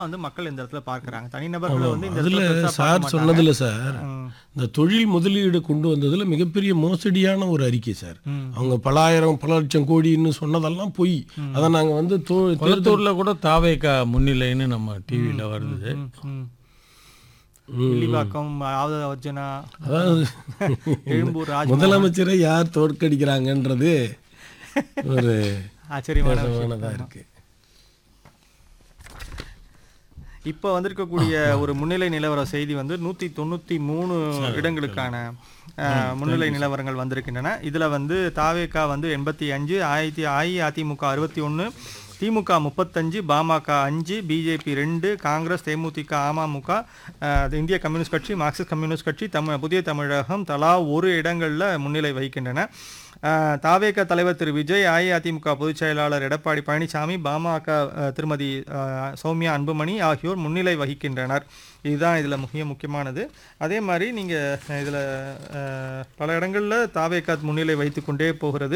வந்து மக்கள் இந்த இடத்துல பார்க்கறாங்க தனிநபர்களை வந்து இந்த அதில் இடத்துல பெருசா பார்க்க சார் மாட்டாங்க. சொன்னதில் சார் ம். இந்த தொழில் முதலீடு கொண்டு வந்ததில் மிகப்பெரிய மோசடியான ஒரு அறிக்கை சார் அவங்க பல ஆயிரம் பல லட்சம் கோடின்னு சொன்னதெல்லாம் பொய் அதை நாங்கள் வந்து தோ- தேர்தல் கொளத்தூர்ல கூட தாவேக்கா முன்னிலைன்னு நம்ம டிவியில வருது ம், ம். வில்லிவாக்கம் ஆவத அர்ஜுனா அதாவது எழும்பூர் ராஜ் முதலமைச்சரை யார் தோற்கடிக்கிறாங்கன்றது ஒரு ஆச்சரியமான விஷயம். விதமானதாக இருக்கு இப்போ வந்திருக்கக்கூடிய ஒரு முன்னிலை நிலவர செய்தி வந்து நூற்றி தொண்ணூற்றி மூணு இடங்களுக்கான அஹ், முன்னிலை நிலவரங்கள் வந்திருக்கின்றன இதில் வந்து தாவேகா வந்து எண்பத்தி அஞ்சு ஆயிரத்தி அஇஅதிமுக அறுபத்தி ஒன்று திமுக முப்பத்தஞ்சு பாமக அஞ்சு பிஜேபி ரெண்டு காங்கிரஸ் தேமுதிக அமமுக அஹ், இந்திய கம்யூனிஸ்ட் கட்சி மார்க்சிஸ்ட் கம்யூனிஸ்ட் கட்சி தமிழ் புதிய தமிழகம் தலா ஒரு இடங்களில் முன்னிலை வகிக்கின்றன அஹ், தாவேக தலைவர் திரு விஜய் அஇஅதிமுக பொதுச் செயலாளர் எடப்பாடி பழனிசாமி பாமக அஹ், திருமதி அஹ், சௌமியா அன்புமணி ஆகியோர் முன்னிலை வகிக்கின்றனர் இதுதான் இதில் மிக முக்கியமானது அதே மாதிரி நீங்கள் இதில் பல இடங்களில் தாவேக முன்னிலை வைத்து கொண்டே போகிறது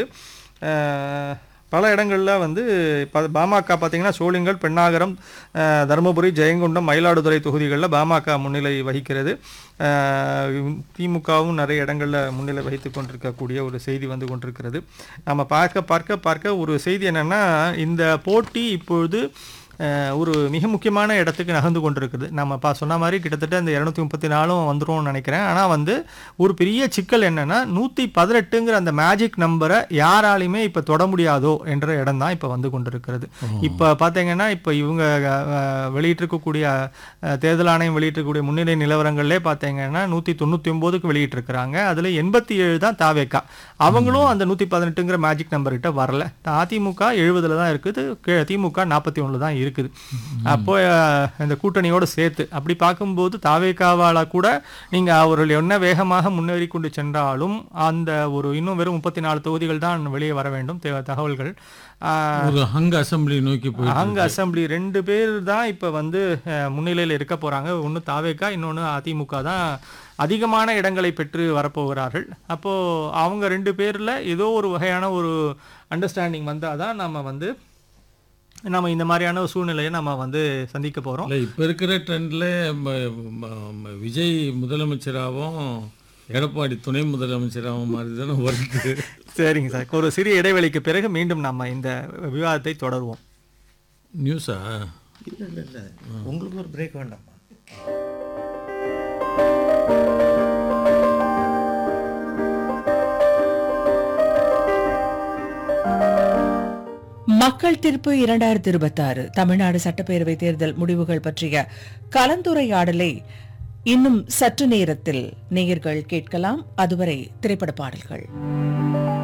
அஹ், பல இடங்களில் வந்து ப- பாமக பார்த்தீங்கன்னா சோளிங்கல் பெண்ணாகரம் அஹ், தருமபுரி ஜெயங்கொண்டம் மயிலாடுதுறை தொகுதிகளில் பாமக முன்னிலை வகிக்கிறது அஹ், திமுகவும் நிறைய இடங்களில் முன்னிலை வகித்து கொண்டிருக்கக்கூடிய ஒரு செய்தி வந்து கொண்டிருக்கிறது நம்ம பார்க்க பார்க்க பார்க்க ஒரு செய்தி என்னன்னா இந்த போட்டி இப்பொழுது அஹ், ஒரு மிக முக்கியமான இடத்துக்கு நகர்ந்து கொண்டிருக்குது நம்ம பா சொன்ன மாதிரி கிட்டத்தட்ட இந்த இரநூத்தி முப்பத்தி நாலும் வந்துரும்னு நினைக்கிறேன் ஆனால் வந்து ஒரு பெரிய சிக்கல் என்னன்னா நூற்றி பதினெட்டுங்கிற அந்த மேஜிக் நம்பரை யாராலையுமே இப்போ தொட முடியாதோ என்ற இடம் தான் இப்போ வந்து கொண்டிருக்கிறது இப்போ பார்த்தீங்கன்னா இப்போ இவங்க அஹ், வெளியிட்டிருக்கக்கூடிய அஹ், தேர்தல் ஆணையம் வெளியிட்டிருக்கக்கூடிய முன்னிலை நிலவரங்கள்லே பார்த்தீங்கன்னா நூற்றி தொண்ணூற்றி ஒம்போதுக்கு வெளியிட்டிருக்கிறாங்க அதில் எண்பத்தி ஏழு தான் தாவேக்கா அவங்களும் அந்த நூற்றி பதினெட்டுங்கிற மேஜிக் நம்பர்கிட்ட வரல அதிமுக எழுபதுல தான் இருக்குது கே- திமுக நாற்பத்தி ஒன்றில் தான் இருக்குது அப்போ அஹ், இந்த கூட்டணியோடு சேர்த்து அப்படி பார்க்கும்போது தாவேக்காவால கூட நீங்கள் அவர்கள் என்ன வேகமாக முன்னேறி கொண்டு சென்றாலும் அந்த ஒரு இன்னும் வெறும் முப்பத்தி நாலு தொகுதிகள் தான் வெளியே வர வேண்டும் தே- தகவல்கள் அஹ், ஒரு ஹங் அசெம்பிளி நோக்கி போய் அங்க அசெம்பிளி ரெண்டு பேர் தான் இப்போ வந்து அஹ், முன்னிலையில் இருக்க போறாங்க ஒன்று தாவேக்கா இன்னொன்று அதிமுக தான் அதிகமான இடங்களை பெற்று வரப்போகிறார்கள் அப்போ அவங்க ரெண்டு பேர்ல ஏதோ ஒரு வகையான ஒரு அண்டர்ஸ்டாண்டிங் வந்தால் தான் நம்ம வந்து நம்ம இந்த மாதிரியான ஒரு சூழ்நிலையை நம்ம வந்து சந்திக்க போறோம் இல்லை இப்போ இருக்கிற ட்ரெண்டில் விஜய் முதலமைச்சராகவும் எடப்பாடி துணை முதலமைச்சராகவும் மாதிரி தானே வருது சரிங்க சார் ஒரு சிறிய இடைவெளிக்கு பிறகு மீண்டும் நம்ம இந்த விவாதத்தை தொடருவோம் நியூஸா இல்லை இல்லை இல்லை உங்களுக்கு ஒரு பிரேக் வேண்டாமா மக்கள் தீர்ப்பு இரண்டாயிரத்தி இருபத்தாறு தமிழ்நாடு சட்டப்பேரவை தேர்தல் முடிவுகள் பற்றிய கலந்துரையாடலை இன்னும் சற்று நேரத்தில் நேயர்கள் கேட்கலாம் அதுவரை திரைப்பட பாடல்கள்